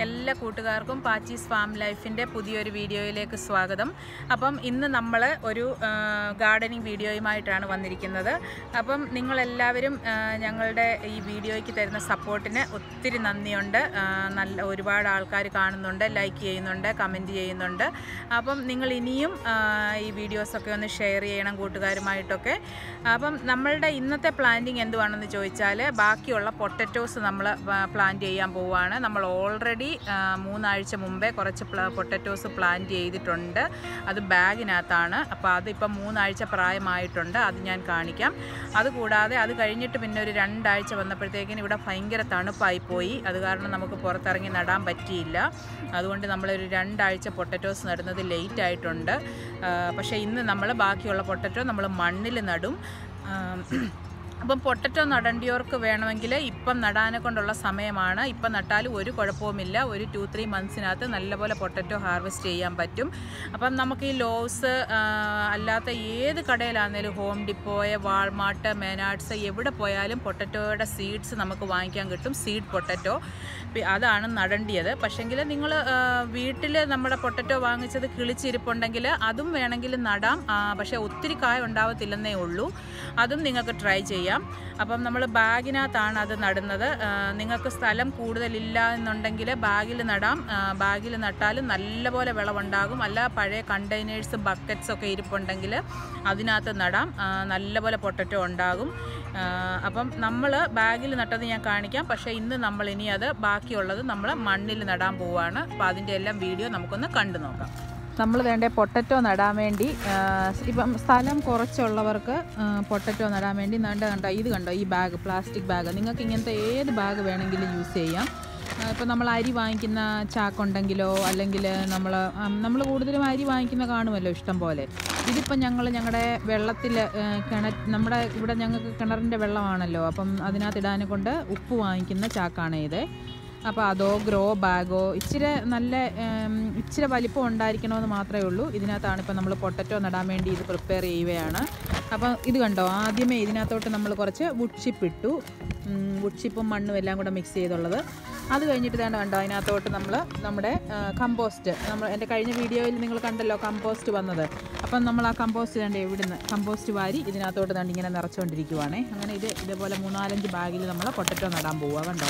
എല്ലാ കൂട്ടുകാർക്കും പാച്ചീസ് ഫാം ലൈഫിൻ്റെ പുതിയൊരു വീഡിയോയിലേക്ക് സ്വാഗതം അപ്പം ഇന്ന് നമ്മൾ ഒരു ഗാർഡനിങ് വീഡിയോയുമായിട്ടാണ് വന്നിരിക്കുന്നത് അപ്പം നിങ്ങളെല്ലാവരും ആ, ഞങ്ങളുടെ ഈ വീഡിയോയ്ക്ക് തരുന്ന സപ്പോർട്ടിന് ഒത്തിരി നന്ദിയുണ്ട് ആ, നല്ല ഒരുപാട് ആൾക്കാർ കാണുന്നുണ്ട് ലൈക്ക് ചെയ്യുന്നുണ്ട് കമൻറ്റ് ചെയ്യുന്നുണ്ട് അപ്പം നിങ്ങൾ ഇനിയും ആ, ഈ വീഡിയോസൊക്കെ ഒന്ന് ഷെയർ ചെയ്യണം കൂട്ടുകാരുമായിട്ടൊക്കെ അപ്പം നമ്മളുടെ ഇന്നത്തെ പ്ലാന്റിങ് എന്തുവാണെന്ന് ചോദിച്ചാൽ ബാക്കിയുള്ള പൊട്ടറ്റോസ് നമ്മൾ പ്ലാന്റ് ചെയ്യാൻ പോവുകയാണ് നമ്മൾ ഓൾറെഡി മൂന്നാഴ്ച മുമ്പേ കുറച്ച് പൊട്ടറ്റോസ് പ്ലാന്റ് ചെയ്തിട്ടുണ്ട് അത് ബാഗിനകത്താണ് അപ്പോൾ അതിപ്പം മൂന്നാഴ്ച പ്രായമായിട്ടുണ്ട് അത് ഞാൻ കാണിക്കാം അതുകൂടാതെ അത് കഴിഞ്ഞിട്ട് പിന്നെ ഒരു രണ്ടാഴ്ച വന്നപ്പോഴത്തേക്കിന് ഇവിടെ ഭയങ്കര തണുപ്പായി പോയി അത് കാരണം നമുക്ക് പുറത്തിറങ്ങി നടാൻ പറ്റിയില്ല അതുകൊണ്ട് നമ്മളൊരു രണ്ടാഴ്ച പൊട്ടറ്റോസ് നടുന്നത് ലേറ്റ് ആയിട്ടുണ്ട് ആ, പക്ഷേ ഇന്ന് നമ്മൾ ബാക്കിയുള്ള പൊട്ടറ്റോ നമ്മൾ മണ്ണിൽ നടും ആ, അപ്പം പൊട്ടറ്റോ നടണ്ടിയവർക്ക് വേണമെങ്കിൽ ഇപ്പം നടാനെ കൊണ്ടുള്ള സമയമാണ് ഇപ്പം നട്ടാലും ഒരു കുഴപ്പവുമില്ല ഒരു ടു ത്രീ മന്ത്സിനകത്ത് നല്ലപോലെ പൊട്ടറ്റോ ഹാർവെസ്റ്റ് ചെയ്യാൻ പറ്റും അപ്പം നമുക്ക് ഈ ലോസ് അല്ലാത്ത ഏത് കടയിലാണെങ്കിലും ഹോം ഡിപ്പോയെ വാൾമാർട്ട് മെനാട്സ് എവിടെ പോയാലും പൊട്ടറ്റോയുടെ സീഡ്സ് നമുക്ക് വാങ്ങിക്കാൻ കിട്ടും സീഡ് പൊട്ടറ്റോ അതാണ് നടണ്ടിയത് പക്ഷെങ്കിൽ നിങ്ങൾ വീട്ടിൽ നമ്മുടെ പൊട്ടറ്റോ വാങ്ങിച്ചത് കിളിച്ചിരിപ്പുണ്ടെങ്കിൽ അതും വേണമെങ്കിൽ നടാം ആ, പക്ഷേ ഒത്തിരി കായ ഉണ്ടാവത്തില്ലെന്നേ ഉള്ളൂ അതും നിങ്ങൾക്ക് ട്രൈ ചെയ്യാം അപ്പം നമ്മൾ ബാഗിനകത്താണ് അത് നടുന്നത് ആ, നിങ്ങൾക്ക് സ്ഥലം കൂടുതലില്ല എന്നുണ്ടെങ്കിൽ ബാഗിൽ നടാം ബാഗിൽ നട്ടാലും നല്ലപോലെ വിളവുണ്ടാകും അല്ല പഴയ കണ്ടെയ്നേഴ്സ് ബക്കറ്റ്സ് ഒക്കെ ഇരിപ്പുണ്ടെങ്കിൽ അതിനകത്ത് നടാം ആ, നല്ലപോലെ പൊട്ടറ്റോ ഉണ്ടാകും ആ, അപ്പം നമ്മൾ ബാഗിൽ നട്ടത് ഞാൻ കാണിക്കാം പക്ഷേ ഇന്ന് നമ്മൾ ഇനി അത് ബാക്കിയുള്ളത് നമ്മൾ മണ്ണിൽ നടാൻ പോവുകയാണ് അപ്പോൾ അതിൻ്റെ എല്ലാം വീഡിയോ നമുക്കൊന്ന് കണ്ടു നോക്കാം നമ്മൾ വേണ്ട പൊട്ടറ്റോ നടാൻ വേണ്ടി ആ, ഇപ്പം സ്ഥലം കുറച്ചുള്ളവർക്ക് ആ, പൊട്ടറ്റോ നടാൻ വേണ്ടി നണ്ട കണ്ടോ ഇത് കണ്ടോ ഈ ബാഗ് പ്ലാസ്റ്റിക് ബാഗ് നിങ്ങൾക്ക് ഇങ്ങനത്തെ ഏത് ബാഗ് വേണമെങ്കിലും യൂസ് ചെയ്യാം ഇപ്പം നമ്മൾ അരി വാങ്ങിക്കുന്ന ചാക്കുണ്ടെങ്കിലോ അല്ലെങ്കിൽ നമ്മൾ നമ്മൾ കൂടുതലും അരി വാങ്ങിക്കുന്ന കാണുമല്ലോ ഇഷ്ടം പോലെ ഇതിപ്പം ഞങ്ങൾ ഞങ്ങളുടെ വെള്ളത്തിൽ കിണ നമ്മുടെ ഇവിടെ ഞങ്ങൾക്ക് കിണറിൻ്റെ വെള്ളമാണല്ലോ അപ്പം അതിനകത്ത് ഇടാനെ കൊണ്ട് ഉപ്പ് വാങ്ങിക്കുന്ന ചാക്കാണ് ഇത് അപ്പോൾ അതോ ഗ്രോ ബാഗോ ഇച്ചിരി നല്ല ഉം, ഇച്ചിരി വലിപ്പം ഉണ്ടായിരിക്കണമെന്ന് മാത്രമേ ഉള്ളൂ ഇതിനകത്താണ് ഇപ്പം നമ്മൾ പൊട്ടറ്റോ നടാൻ വേണ്ടി ഇത് പ്രിപ്പയർ ചെയ്യുകയാണ് അപ്പം ഇത് കണ്ടോ ആദ്യമേ ഇതിനകത്തോട്ട് നമ്മൾ കുറച്ച് വുഡ്ഷിപ്പ് ഇട്ടു വുഡ്ഷിപ്പും മണ്ണും എല്ലാം കൂടെ മിക്സ് ചെയ്തുള്ളത് അത് കഴിഞ്ഞിട്ട് ഇതാണ് കണ്ടോ അതിനകത്തോട്ട് നമ്മൾ നമ്മുടെ കമ്പോസ്റ്റ് നമ്മൾ എൻ്റെ കഴിഞ്ഞ വീഡിയോയിൽ നിങ്ങൾ കണ്ടല്ലോ കമ്പോസ്റ്റ് വന്നത് അപ്പം നമ്മൾ ആ കമ്പോസ്റ്റ് കണ്ട് ഇവിടുന്ന് കമ്പോസ്റ്റ് വാരി ഇതിനകത്തോട്ട് കണ്ട് ഇങ്ങനെ നിറച്ചുകൊണ്ടിരിക്കുവാണേ അങ്ങനെ ഇത് ഇതേപോലെ മൂന്നാലഞ്ച് ബാഗിൽ നമ്മൾ പൊട്ടറ്റോ നടാൻ പോവുക കണ്ടോ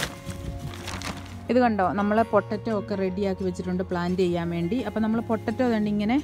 ഇത് കണ്ടോ നമ്മൾ പൊട്ടറ്റോ ഒക്കെ റെഡിയാക്കി വെച്ചിട്ടുണ്ട് പ്ലാന്റ് ചെയ്യാൻ വേണ്ടി അപ്പോൾ നമ്മൾ പൊട്ടറ്റോ തന്നെ ഇങ്ങനെ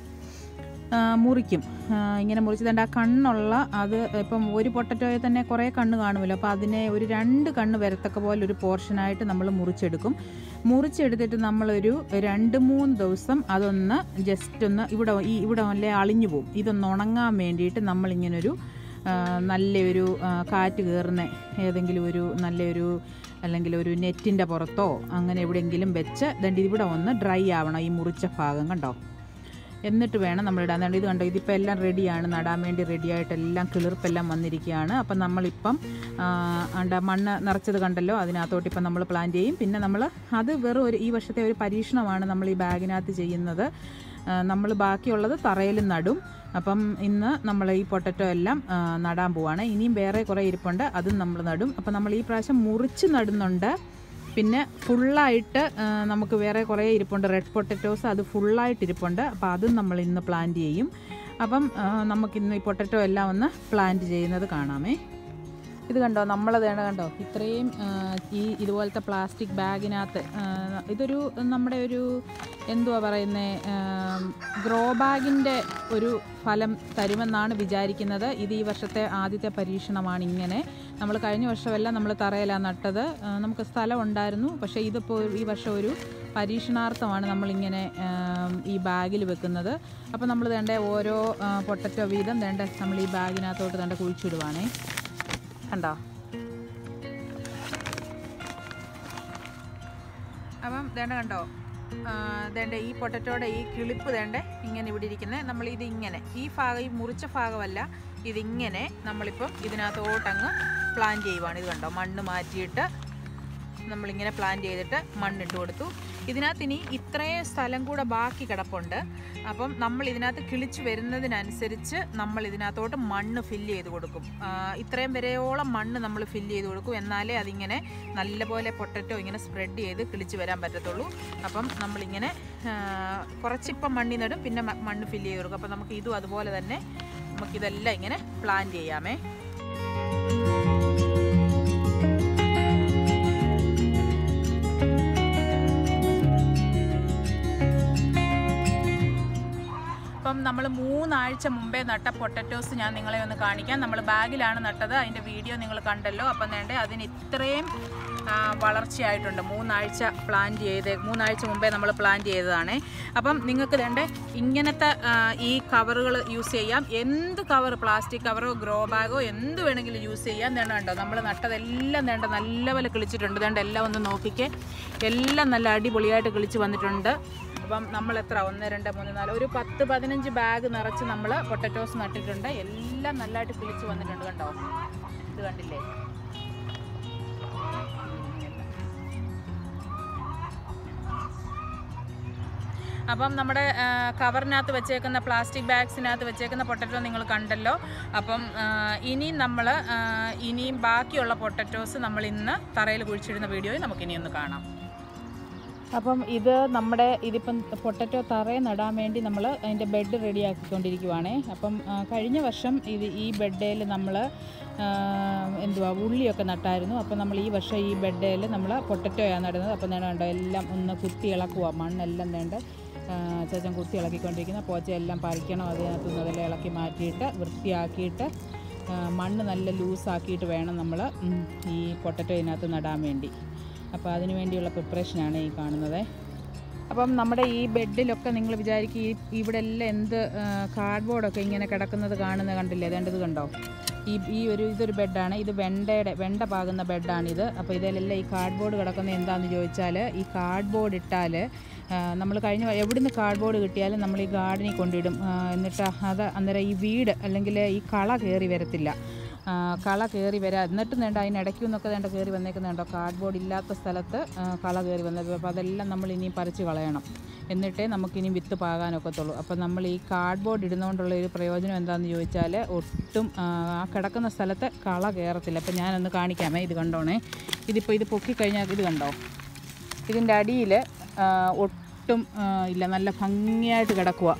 ആ, മുറിക്കും ആ, ഇങ്ങനെ മുറിച്ച് തണ്ട് ആ കണ്ണുള്ള അത് ഇപ്പം ഒരു പൊട്ടറ്റോയിൽ തന്നെ കുറേ കണ്ണ് കാണുമല്ലോ അപ്പോൾ അതിനെ ഒരു രണ്ട് കണ്ണ് വരത്തക്ക പോലെ ഒരു പോർഷനായിട്ട് നമ്മൾ മുറിച്ചെടുക്കും മുറിച്ചെടുത്തിട്ട് നമ്മളൊരു രണ്ട് മൂന്ന് ദിവസം അതൊന്ന് ജസ്റ്റ് ഒന്ന് ഇവിടെ ഈ ഇവിടെ അല്ലേ അളിഞ്ഞു പോകും ഇതൊന്ന് ഉണങ്ങാൻ വേണ്ടിയിട്ട് നമ്മളിങ്ങനൊരു ആ, നല്ലൊരു ആ, കാറ്റ് കയറുന്ന ഏതെങ്കിലും ഒരു നല്ലൊരു അല്ലെങ്കിൽ ഒരു നെറ്റിൻ്റെ പുറത്തോ അങ്ങനെ എവിടെയെങ്കിലും വെച്ച് ദണ്ട് ഇവിടെ ഒന്ന് ഡ്രൈ ആവണം ഈ മുറിച്ച ഭാഗം കണ്ടോ എന്നിട്ട് വേണം നമ്മൾ ഇടാൻ അതുകൊണ്ട് ഇത് കണ്ടോ ഇതിപ്പോൾ എല്ലാം റെഡിയാണ് നടാൻ വേണ്ടി റെഡിയായിട്ട് എല്ലാം കിളിർപ്പെല്ലാം വന്നിരിക്കുകയാണ് അപ്പം നമ്മളിപ്പം ആ, ആണ്ട മണ്ണ് നിറച്ചത് കണ്ടല്ലോ അതിനകത്തോട്ട് ഇപ്പം നമ്മൾ പ്ലാൻ ചെയ്യും പിന്നെ നമ്മൾ അത് വെറും ഒരു ഈ വർഷത്തെ ഒരു പരീക്ഷണമാണ് നമ്മൾ ഈ ബാഗിനകത്ത് ചെയ്യുന്നത് നമ്മൾ ബാക്കിയുള്ളത് തറയിൽ നടും അപ്പം ഇന്ന് നമ്മൾ ഈ പൊട്ടറ്റോ എല്ലാം ആ, നടാൻ പോവാണ് ഇനിയും വേറെ കുറേ ഇരിപ്പുണ്ട് അതും നമ്മൾ നടും അപ്പം നമ്മൾ ഈ പ്രാവശ്യം മുറിച്ച് നടുന്നുണ്ട് പിന്നെ ഫുള്ളായിട്ട് ആ, നമുക്ക് വേറെ കുറേ ഇരിപ്പുണ്ട് റെഡ് പൊട്ടറ്റോസ് അത് ഫുള്ളായിട്ട് ഇരിപ്പുണ്ട് അപ്പോൾ അതും നമ്മൾ ഇന്ന് പ്ലാന്റ് ചെയ്യും അപ്പം ആ, നമുക്കിന്ന് ഈ പൊട്ടറ്റോ എല്ലാം ഒന്ന് പ്ലാന്റ് ചെയ്യുന്നത് കാണാമേ ഇത് കണ്ടോ നമ്മളത് കണ്ടോ ഇത്രയും ആ, ഈ ഇതുപോലത്തെ പ്ലാസ്റ്റിക് ബാഗിനകത്ത് ആ, ഇതൊരു നമ്മുടെ ഒരു എന്തുവാ പറയുന്നത് ഗ്രോ ബാഗിൻ്റെ ഒരു ഫലം തരുമെന്നാണ് വിചാരിക്കുന്നത് ഇത് ഈ വർഷത്തെ ആദ്യത്തെ പരീക്ഷണമാണ് ഇങ്ങനെ നമ്മൾ കഴിഞ്ഞ വർഷമെല്ലാം നമ്മൾ തറയിലാണ് നട്ടത് ആ, നമുക്ക് സ്ഥലം ഉണ്ടായിരുന്നു പക്ഷേ ഇതിപ്പോൾ ഈ വർഷം ഒരു പരീക്ഷണാർത്ഥമാണ് നമ്മളിങ്ങനെ ആ, ഈ ബാഗിൽ വെക്കുന്നത് അപ്പോൾ നമ്മൾ വേണ്ട ഓരോ പൊട്ടറ്റോ വീതം വേണ്ട നമ്മൾ ഈ ബാഗിനകത്തോട്ട് വേണ്ട കുഴിച്ചിടുവാണേ കണ്ടോ അപ്പം വേണ്ട കണ്ടോ വേണ്ട ഈ പൊട്ടറ്റോയുടെ ഈ കിളിപ്പ് വേണ്ട ഇങ്ങനെ ഇവിടെ ഇരിക്കുന്നത് നമ്മൾ ഇത് ഇങ്ങനെ ഈ ഭാഗം ഈ മുറിച്ച ഭാഗമല്ല ഇതിങ്ങനെ നമ്മളിപ്പം ഇതിനകത്തോട്ടങ്ങ് പ്ലാൻ ചെയ്യുവാണ് ഇത് കണ്ടോ മണ്ണ് മാറ്റിയിട്ട് നമ്മളിങ്ങനെ പ്ലാൻ ചെയ്തിട്ട് മണ്ണിട്ട് കൊടുത്തു ഇതിനകത്ത് ഇനി ഇത്രയും സ്ഥലം കൂടെ ബാക്കി കിടപ്പുണ്ട് അപ്പം നമ്മൾ ഇതിനകത്ത് കിളിച്ച് വരുന്നതിനനുസരിച്ച് നമ്മൾ ഇതിനകത്തോട്ട് മണ്ണ് ഫില്ല് ചെയ്ത് കൊടുക്കും ആ, ഇത്രയും വരെയോളം മണ്ണ് നമ്മൾ ഫില്ല് ചെയ്ത് കൊടുക്കും എന്നാലേ അതിങ്ങനെ നല്ലപോലെ പൊട്ടറ്റോ ഇങ്ങനെ സ്പ്രെഡ് ചെയ്ത് കിളിച്ച് വരാൻ പറ്റത്തുള്ളൂ അപ്പം നമ്മളിങ്ങനെ ആ, കുറച്ചിപ്പം മണ്ണി നടും പിന്നെ മ- മണ്ണ് ഫില്ല് ചെയ്ത് കൊടുക്കും അപ്പം നമുക്ക് ഇതും അതുപോലെ തന്നെ നമുക്കിതെല്ലാം ഇങ്ങനെ പ്ലാൻ ചെയ്യാമേ അപ്പം നമ്മൾ മൂന്നാഴ്ച മുമ്പേ നട്ട പൊട്ടറ്റോസ് ഞാൻ നിങ്ങളെ ഒന്ന് കാണിക്കാം നമ്മൾ ബാഗിലാണ് നട്ടത് അതിൻ്റെ വീഡിയോ നിങ്ങൾ കണ്ടല്ലോ അപ്പം വേണ്ടേ അതിന് ഇത്രയും ആ, വളർച്ചയായിട്ടുണ്ട് മൂന്നാഴ്ച പ്ലാൻ ചെയ്ത് മൂന്നാഴ്ച മുമ്പേ നമ്മൾ പ്ലാൻ ചെയ്തതാണ് അപ്പം നിങ്ങൾക്ക് വേണ്ടേ ഇങ്ങനത്തെ ആ, ഈ കവറുകൾ യൂസ് ചെയ്യാം എന്ത് കവർ പ്ലാസ്റ്റിക് കവറോ ഗ്രോ ബാഗോ എന്ത് വേണമെങ്കിലും യൂസ് ചെയ്യാം വേണ്ട കണ്ടോ നമ്മൾ നട്ടതെല്ലാം വേണ്ട നല്ലപോലെ കിളിച്ചിട്ടുണ്ട് വേണ്ട എല്ലാം ഒന്ന് നോക്കിക്കേ എല്ലാം നല്ല അടിപൊളിയായിട്ട് കിളിച്ച് വന്നിട്ടുണ്ട് അപ്പം നമ്മൾ എത്ര ഒന്ന് രണ്ട് മൂന്ന് നാല് ഒരു പത്ത് പതിനഞ്ച് ബാഗ് നിറച്ച് നമ്മൾ പൊട്ടറ്റോസ് നട്ടിട്ടുണ്ട് എല്ലാം നല്ലതായിട്ട് കിളിച്ച് വന്നിട്ടുണ്ട് കണ്ടോ ഇത് കണ്ടില്ലേ അപ്പം നമ്മുടെ ആ, കവറിനകത്ത് വെച്ചേക്കുന്ന പ്ലാസ്റ്റിക് ബാഗ്സിനകത്ത് വെച്ചേക്കുന്ന പൊട്ടറ്റോ നിങ്ങൾ കണ്ടല്ലോ അപ്പം ആ, ഇനി നമ്മൾ ഇനിയും ബാക്കിയുള്ള പൊട്ടറ്റോസ് നമ്മൾ ഇന്ന് തറയിൽ കുഴിച്ചിടുന്ന വീഡിയോയിൽ നമുക്കിനി ഒന്ന് കാണാം അപ്പം ഇത് നമ്മുടെ ഇതിപ്പം പൊട്ടറ്റോ തറയെ നടാൻ വേണ്ടി നമ്മൾ അതിൻ്റെ ബെഡ് റെഡിയാക്കിക്കൊണ്ടിരിക്കുവാണേ അപ്പം ആ, കഴിഞ്ഞ വർഷം ഇത് ഈ ബെഡേൽ നമ്മൾ എന്തുവാ ഉള്ളിയൊക്കെ നട്ടായിരുന്നു അപ്പം നമ്മൾ ഈ വർഷം ഈ ബെഡേൽ നമ്മൾ പൊട്ടറ്റോയാണ് നടുന്നത് അപ്പം നേട കണ്ടോ എല്ലാം ഒന്ന് കുത്തി ഇളക്കുക മണ്ണെല്ലാം വേണ്ട ചേച്ചൻ കുത്തി ഇളക്കിക്കൊണ്ടിരിക്കുന്ന പോച്ചയെല്ലാം പറിക്കണം അതിനകത്ത് നിന്ന് അതെല്ലാം ഇളക്കി മാറ്റിയിട്ട് വൃത്തിയാക്കിയിട്ട് ആ, മണ്ണ് നല്ല ലൂസാക്കിയിട്ട് വേണം നമ്മൾ ഈ പൊട്ടറ്റോ ഇതിനകത്ത് നടാൻ വേണ്ടി അപ്പോൾ അതിന് വേണ്ടിയുള്ള പ്രിപ്പറേഷനാണ് ഈ കാണുന്നത് അപ്പം നമ്മുടെ ഈ ബെഡിലൊക്കെ നിങ്ങൾ വിചാരിക്കും ഈ ഇവിടെ എല്ലാം എന്ത് കാർഡ്ബോർഡൊക്കെ ഇങ്ങനെ കിടക്കുന്നത് കാണുന്നത് കണ്ടില്ലേ അതേണ്ടത് കണ്ടോ ഈ ഈ ഒരു ഇതൊരു ബെഡാണ് ഇത് വെണ്ടയുടെ വെണ്ട പാകുന്ന ബെഡാണിത് അപ്പോൾ ഇതിലെല്ലാം ഈ കാർഡ്ബോർഡ് കിടക്കുന്നത് എന്താണെന്ന് ചോദിച്ചാൽ ഈ കാർഡ്ബോർഡ് ഇട്ടാൽ നമ്മൾ കഴിഞ്ഞ വ- എവിടുന്ന് കാർഡ്ബോർഡ് കിട്ടിയാലും നമ്മൾ ഈ ഗാർഡനിൽ കൊണ്ടിടും ആ, എന്നിട്ട് അത് അന്നേരം ഈ വീട് അല്ലെങ്കിൽ ഈ കള കയറി വരത്തില്ല ആ, കള കയറി വരാ എന്നിട്ടും വേണ്ട അതിനിടയ്ക്ക് നിന്നൊക്കെ വേണ്ട കയറി വന്നേക്കുന്നുണ്ടോ കാർഡ്ബോർഡ് ഇല്ലാത്ത സ്ഥലത്ത് ആ, കള കയറി വന്നത് അപ്പോൾ അതെല്ലാം നമ്മൾ ഇനിയും പറിച്ച് കളയണം എന്നിട്ടേ നമുക്കിനി വിത്ത് പാകാനൊക്കത്തുള്ളൂ അപ്പോൾ നമ്മൾ ഈ കാർഡ്ബോർഡ് ഇടുന്നതുകൊണ്ടുള്ള ഒരു പ്രയോജനം എന്താണെന്ന് ചോദിച്ചാൽ ഒട്ടും ആ ആ കിടക്കുന്ന സ്ഥലത്ത് കള കയറത്തില്ല അപ്പോൾ ഞാനൊന്ന് കാണിക്കാമേ ഇത് കണ്ടോണേ ഇതിപ്പോൾ ഇത് പൊക്കിക്കഴിഞ്ഞാൽ ഇത് കണ്ടോ ഇതിൻ്റെ അടിയിൽ ഒട്ടും ആ, ഇല്ല നല്ല ഭംഗിയായിട്ട് കിടക്കുക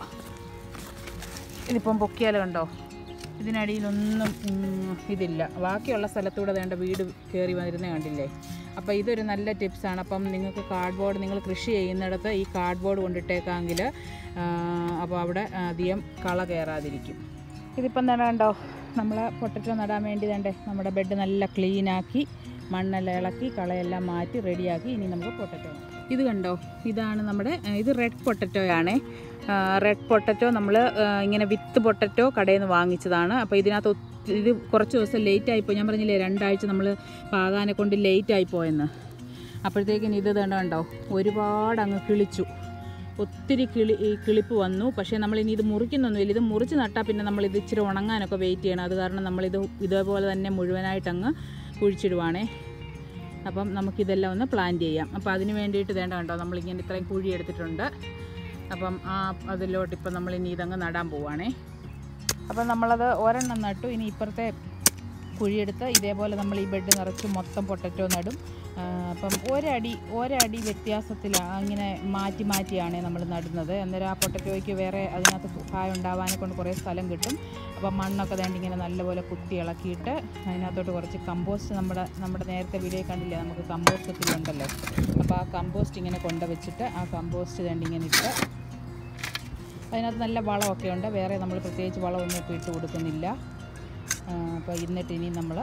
ഇതിപ്പം പൊക്കിയാൽ കണ്ടോ ഇതിനടിയിലൊന്നും ഉം, ഇതില്ല ബാക്കിയുള്ള സ്ഥലത്തൂടെ വേണ്ട വീട് കയറി വന്നിരുന്നേ കണ്ടില്ലേ അപ്പോൾ ഇതൊരു നല്ല ടിപ്സാണ് അപ്പം നിങ്ങൾക്ക് കാർഡ്ബോർഡ് നിങ്ങൾ കൃഷി ചെയ്യുന്നിടത്ത് ഈ കാർഡ്ബോർഡ് കൊണ്ടിട്ടേക്കാമെങ്കിൽ അപ്പോൾ അവിടെ അധികം കള കയറാതിരിക്കും ഇതിപ്പം തന്നെ കണ്ടോ നമ്മൾ പൊട്ടറ്റോ നടാൻ വേണ്ടി വേണ്ടേ നമ്മുടെ ബെഡ് നല്ല ക്ലീനാക്കി മണ്ണെല്ലാം ഇളക്കി കളയെല്ലാം മാറ്റി റെഡിയാക്കി ഇനി നമുക്ക് പൊട്ടറ്റോ നടാം. ഇത് കണ്ടോ ഇതാണ് നമ്മുടെ ആ, ഇത് റെഡ് പൊട്ടറ്റോയാണേ റെഡ് പൊട്ടറ്റോ നമ്മൾ ഇങ്ങനെ വിത്ത് പൊട്ടറ്റോ കടയിൽ നിന്ന് വാങ്ങിച്ചതാണ് അപ്പോൾ ഇതിനകത്ത് ഒത്തി- ഇത് കുറച്ച് ദിവസം ലേറ്റ് ആയിപ്പോയി ഞാൻ പറഞ്ഞില്ലേ രണ്ടാഴ്ച നമ്മൾ പാകാനെ കൊണ്ട് ലേറ്റ് ആയിപ്പോയെന്ന് അപ്പോഴത്തേക്കിന് ഇത് തന്നെ കണ്ടോ ഒരുപാട് അങ്ങ് കിളിച്ചു ഒത്തിരി കിളി ഈ കിളിപ്പ് വന്നു പക്ഷേ നമ്മളിനി ഇത് മുറിക്കുന്നൊന്നുമില്ല ഇത് മുറിച്ച് നട്ടാൽ പിന്നെ നമ്മൾ ഇത് ഇച്ചിരി ഉണങ്ങാനൊക്കെ വെയിറ്റ് ചെയ്യണം അത് കാരണം നമ്മളിത് ഇതേപോലെ തന്നെ മുഴുവനായിട്ട് അങ്ങ് കുഴിച്ചിടുവാണേ അപ്പം നമുക്കിതെല്ലാം ഒന്ന് പ്ലാൻ ചെയ്യാം അപ്പോൾ അതിന് വേണ്ടിയിട്ട് വേണ്ട കണ്ടോ നമ്മളിങ്ങനെ ഇത്രയും കുഴി എടുത്തിട്ടുണ്ട് അപ്പം ആ അതിലോട്ട് ഇപ്പം നമ്മൾ ഇനി ഇതങ്ങ് നടാൻ പോവാണേ അപ്പം നമ്മളത് ഒരെണ്ണം നട്ടു ഇനി ഇപ്പുറത്തെ കുഴിയെടുത്ത് ഇതേപോലെ നമ്മൾ ഈ ബെഡ് നിറച്ച് മൊത്തം പൊട്ടറ്റോ നടും ആ, അപ്പം ഒരടി ഒരടി വ്യത്യാസത്തിൽ ഇങ്ങനെ മാറ്റി മാറ്റിയാണ് നമ്മൾ നടുന്നത് അന്നേരം ആ പൊട്ടറ്റോയ്ക്ക് വേറെ അതിനകത്ത് കായ ഉണ്ടാവാനെ കൊണ്ട് കുറേ സ്ഥലം കിട്ടും അപ്പം മണ്ണൊക്കെ വേണ്ടി ഇങ്ങനെ നല്ലപോലെ കുത്തി ഇളക്കിയിട്ട് അതിനകത്തോട്ട് കുറച്ച് കമ്പോസ്റ്റ് നമ്മുടെ നമ്മുടെ നേരത്തെ വീഡിയോ കണ്ടില്ലേ നമുക്ക് കമ്പോസ്റ്റ് ഒത്തിരി ഉണ്ടല്ലോ അപ്പോൾ ആ കമ്പോസ്റ്റ് ഇങ്ങനെ കൊണ്ടുവച്ചിട്ട് ആ കമ്പോസ്റ്റ് വേണ്ടി ഇങ്ങനെ ഇട്ട് അതിനകത്ത് നല്ല വളമൊക്കെ ഉണ്ട് വേറെ നമ്മൾ പ്രത്യേകിച്ച് വളമൊന്നും ഇപ്പോൾ ഇട്ട് കൊടുക്കുന്നില്ല അപ്പോൾ എന്നിട്ട് ഇനി നമ്മൾ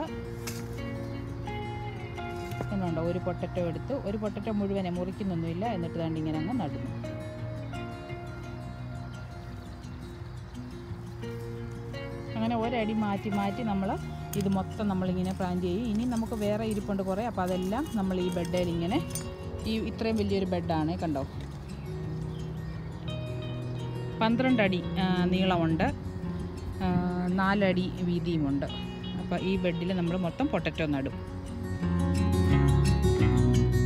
എന്നുണ്ടോ ഒരു പൊട്ടറ്റോ എടുത്ത് ഒരു പൊട്ടറ്റോ മുഴുവനെ മുറിക്കുന്നൊന്നുമില്ല എന്നിട്ട് ദാണ്ട് ഇങ്ങനെ അങ്ങ് നടുന്നു അങ്ങനെ ഒരടി മാറ്റി മാറ്റി നമ്മൾ ഇത് മൊത്തം നമ്മളിങ്ങനെ പ്ലാൻ ചെയ്യും ഇനി നമുക്ക് വേറെ ഇരിപ്പുണ്ട് കുറേ അപ്പോൾ അതെല്ലാം നമ്മൾ ഈ ബെഡേൽ ഇങ്ങനെ ഈ ഇത്രയും വലിയൊരു ബെഡാണ് കണ്ടോ പന്ത്രണ്ട് അടി ആ, നീളമുണ്ട് ആ, നാലടി വീതിയുമുണ്ട് അപ്പോൾ ഈ ബെഡിൽ നമ്മൾ മൊത്തം പൊട്ടറ്റോ നടും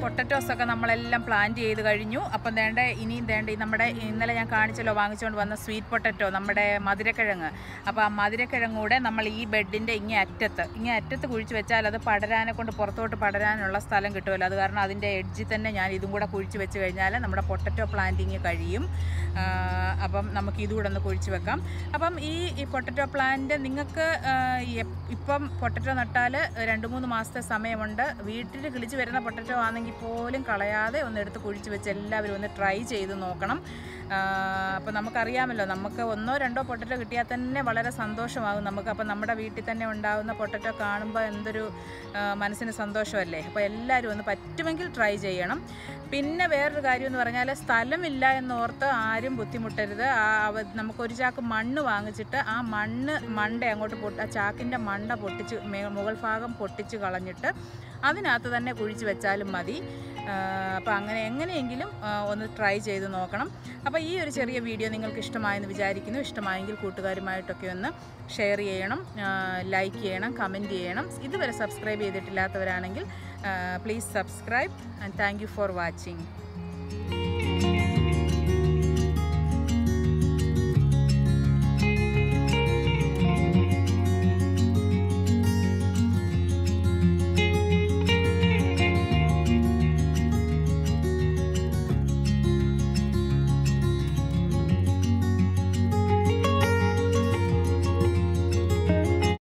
പൊട്ടറ്റോസ് ഒക്കെ നമ്മളെല്ലാം പ്ലാന്റ് ചെയ്ത് കഴിഞ്ഞു അപ്പം വേണ്ട ഇനിയും വേണ്ട നമ്മുടെ ഇന്നലെ ഞാൻ കാണിച്ചല്ലോ വാങ്ങിച്ചുകൊണ്ട് വന്ന സ്വീറ്റ് പൊട്ടറ്റോ നമ്മുടെ മധുരക്കിഴങ്ങ് അപ്പോൾ ആ മധുരക്കിഴങ്ങ് കൂടെ നമ്മൾ ഈ ബെഡിൻ്റെ ഇങ്ങേ അറ്റത്ത് ഇങ്ങേ അറ്റത്ത് കുഴിച്ച് വെച്ചാൽ അത് പടരാനെ കൊണ്ട് പുറത്തോട്ട് പടരാനുള്ള സ്ഥലം കിട്ടുമല്ലോ അത് കാരണം അതിൻ്റെ എഡ്ജിൽ തന്നെ ഞാൻ ഇതും കൂടെ കുഴിച്ച് വെച്ച് കഴിഞ്ഞാൽ നമ്മുടെ പൊട്ടറ്റോ പ്ലാന്റിങ് കഴിയും ആ, അപ്പം നമുക്ക് ഇതുകൂടെ ഒന്ന് കുഴിച്ച് വെക്കാം അപ്പം ഈ ഈ പൊട്ടറ്റോ പ്ലാന്റ് നിങ്ങൾക്ക് ആ, എപ്- ഇപ്പം പൊട്ടറ്റോ നട്ടാൽ രണ്ട് മൂന്ന് മാസത്തെ സമയമുണ്ട് വീട്ടിൽ കിളിച്ച് വരുന്ന പൊട്ടറ്റോ ആണെങ്കിൽ പോലും കളയാതെ ഒന്ന് എടുത്ത് കുഴിച്ച് വെച്ച് എല്ലാവരും ഒന്ന് ട്രൈ ചെയ്ത് നോക്കണം അപ്പോൾ നമുക്കറിയാമല്ലോ നമുക്ക് ഒന്നോ രണ്ടോ പൊട്ടറ്റോ കിട്ടിയാൽ തന്നെ വളരെ സന്തോഷമാകും നമുക്ക് അപ്പോൾ നമ്മുടെ വീട്ടിൽ തന്നെ ഉണ്ടാകുന്ന പൊട്ടറ്റോ കാണുമ്പോൾ എന്തൊരു ആ, മനസ്സിന് സന്തോഷമല്ലേ അപ്പോൾ എല്ലാവരും ഒന്ന് പറ്റുമെങ്കിൽ ട്രൈ ചെയ്യണം പിന്നെ വേറൊരു കാര്യം എന്ന് പറഞ്ഞാൽ സ്ഥലമില്ല എന്നോർത്ത് ആരും ബുദ്ധിമുട്ടരുത് ആ അവ നമുക്കൊരു ചാക്ക് മണ്ണ് വാങ്ങിച്ചിട്ട് ആ മണ്ണ് മണ്ട അങ്ങോട്ട് പൊട്ടി ആ ചാക്കിൻ്റെ മണ്ട പൊട്ടിച്ച് മേ- മുകൾ ഭാഗം പൊട്ടിച്ച് കളഞ്ഞിട്ട് അതിനകത്ത് തന്നെ കുഴിച്ച് വെച്ചാലും മതി അപ്പോൾ അങ്ങനെ എങ്ങനെയെങ്കിലും ആ, ഒന്ന് ട്രൈ ചെയ്ത് നോക്കണം അപ്പോൾ ഈ ഒരു ചെറിയ വീഡിയോ നിങ്ങൾക്ക് ഇഷ്ടമായെന്ന് വിചാരിക്കുന്നു ഇഷ്ടമായെങ്കിൽ കൂട്ടുകാരുമായിട്ടൊക്കെ ഒന്ന് ഷെയർ ചെയ്യണം ലൈക്ക് ചെയ്യണം കമൻറ്റ് ചെയ്യണം ഇതുവരെ സബ്സ്ക്രൈബ് ചെയ്തിട്ടില്ലാത്തവരാണെങ്കിൽ please subscribe and thank you for watching